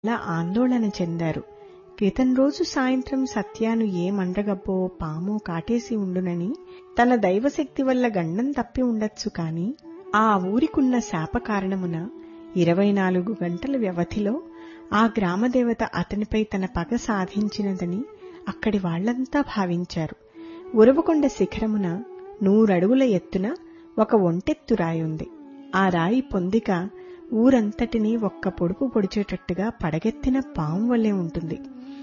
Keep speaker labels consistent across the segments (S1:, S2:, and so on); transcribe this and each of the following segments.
S1: అలా ఆందోళన చెందారు క్రితం రోజు సాయంత్రం సత్యాను ఏ మండ్రగబ్బో పామో కాటేసి ఉండునని తన దైవశక్తి వల్ల గండం తప్పి ఉండొచ్చు కాని ఆ ఊరికున్న శాప కారణమున ఇరవై నాలుగు గంటల వ్యవధిలో ఆ గ్రామదేవత అతనిపై తన పగ సాధించినదని అక్కడి వాళ్లంతా భావించారు ఉరవకొండ శిఖరమున నూరడుగుల ఎత్తున ఒక ఒంటెత్తు రాయుంది ఆ రాయి పొందిక ఊరంతటినీ ఒక్క పొడుపు పొడిచేటట్టుగా పడగెత్తిన పాము వల్లే ఉంటుంది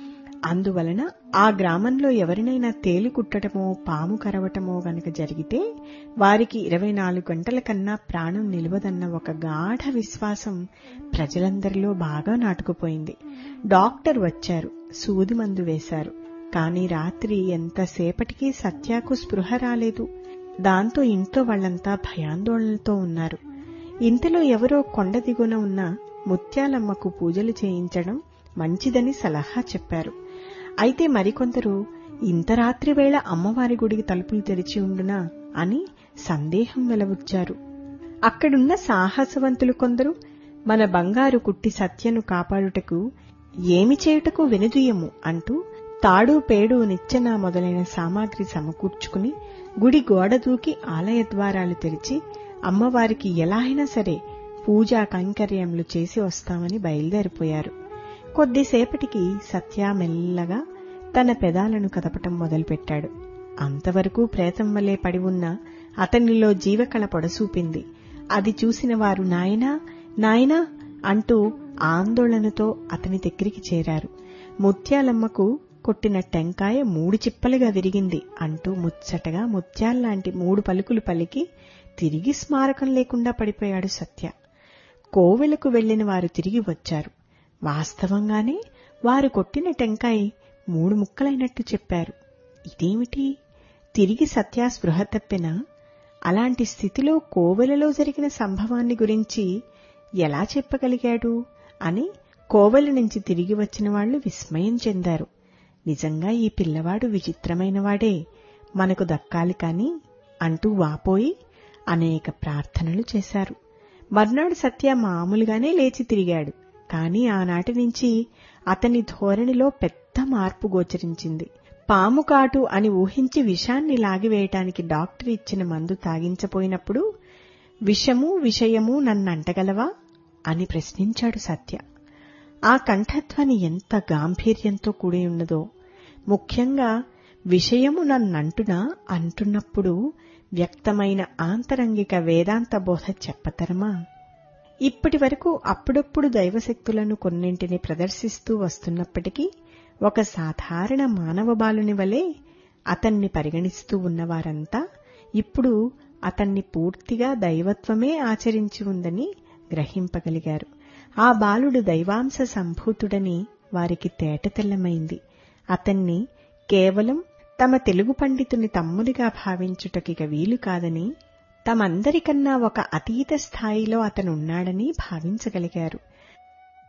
S1: అందువలన ఆ గ్రామంలో ఎవరినైనా తేలి కుట్టడమో పాము కరవటమో గనక జరిగితే వారికి ఇరవై నాలుగు గంటల కన్నా ప్రాణం నిలవదన్న ఒక గాఢ విశ్వాసం ప్రజలందరిలో బాగా నాటుకుపోయింది డాక్టర్ వచ్చారు సూది మందు వేశారు కాని రాత్రి ఎంతసేపటికి సత్యాకు స్పృహ రాలేదు దాంతో ఇంట్లో వాళ్లంతా భయాందోళనలతో ఉన్నారు ఇంతలో ఎవరో కొండ దిగున ఉన్న ముత్యాలమ్మకు పూజలు చేయించడం మంచిదని సలహా చెప్పారు అయితే మరికొందరు ఇంత రాత్రి వేళ అమ్మవారి గుడికి తలుపులు తెరిచి ఉండునా అని సందేహం వెలబుచ్చారు అక్కడున్న సాహసవంతులు కొందరు మన బంగారు కుట్టి సత్యను కాపాడుటకు ఏమి చేయుటకు వెనుదుయము అంటూ తాడు పేడు నిచ్చెన మొదలైన సామాగ్రి సమకూర్చుకుని గుడి గోడ దూకి ఆలయ ద్వారాలు తెరిచి అమ్మవారికి ఎలా అయినా సరే పూజా కైంకర్యములు చేసి వస్తామని బయలుదేరిపోయారు కొద్దిసేపటికి సత్య మెల్లగా తన పెదాలను కదపటం మొదలుపెట్టాడు అంతవరకు ప్రేతం వలె పడి ఉన్న అతనిలో జీవకళ పొడసూపింది అది చూసిన వారు నాయనా నాయనా అంటూ ఆందోళనతో అతని దగ్గరికి చేరారు ముత్యాలమ్మకు కొట్టిన టెంకాయ మూడు చిప్పలుగా విరిగింది అంటూ ముచ్చటగా ముత్యాల్లాంటి మూడు పలుకులు పలికి తిరిగి స్మారకం లేకుండా పడిపోయాడు సత్య కోవెలకు వెళ్లిన వారు తిరిగి వచ్చారు వాస్తవంగానే వారు కొట్టిన టెంకాయ మూడు ముక్కలైనట్టు చెప్పారు ఇదేమిటి తిరిగి సత్య స్పృహ తప్పిన అలాంటి స్థితిలో కోవెలలో జరిగిన సంభవాన్ని గురించి ఎలా చెప్పగలిగాడు అని కోవెల నుంచి తిరిగి వచ్చిన వాళ్లు విస్మయం చెందారు నిజంగా ఈ పిల్లవాడు విచిత్రమైనవాడే మనకు దక్కాలి కాని అంటూ వాపోయి అనేక ప్రార్థనలు చేశారు మర్నాడు సత్య మామూలుగానే లేచి తిరిగాడు కాని ఆనాటి నుంచి అతని ధోరణిలో పెద్ద మార్పు గోచరించింది పాము కాటు అని ఊహించి విషాన్ని లాగివేయటానికి డాక్టర్ ఇచ్చిన మందు తాగించపోయినప్పుడు విషము విషయము నన్నంటగలవా అని ప్రశ్నించాడు సత్య ఆ కంఠధ్వని ఎంత గాంభీర్యంతో కూడి ఉన్నదో ముఖ్యంగా విషయము నన్నంటునా అంటున్నప్పుడు వ్యక్తమైన ఆంతరంగిక వేదాంత బోధ చెప్పతరమా ఇప్పటి వరకు అప్పుడప్పుడు దైవశక్తులను కొన్నింటిని ప్రదర్శిస్తూ వస్తున్నప్పటికీ ఒక సాధారణ మానవ బాలుని వలె అతన్ని పరిగణిస్తూ ఉన్నవారంతా ఇప్పుడు అతన్ని పూర్తిగా దైవత్వమే ఆచరించి ఉందని గ్రహింపగలిగారు ఆ బాలుడు దైవాంశ సంభూతుడని వారికి తేటతెల్లమైంది అతన్ని కేవలం తమ తెలుగు పండితుని తమ్ముడిగా భావించుటకిక వీలు కాదని తమందరికన్నా ఒక అతీత స్థాయిలో అతనున్నాడని భావించగలిగారు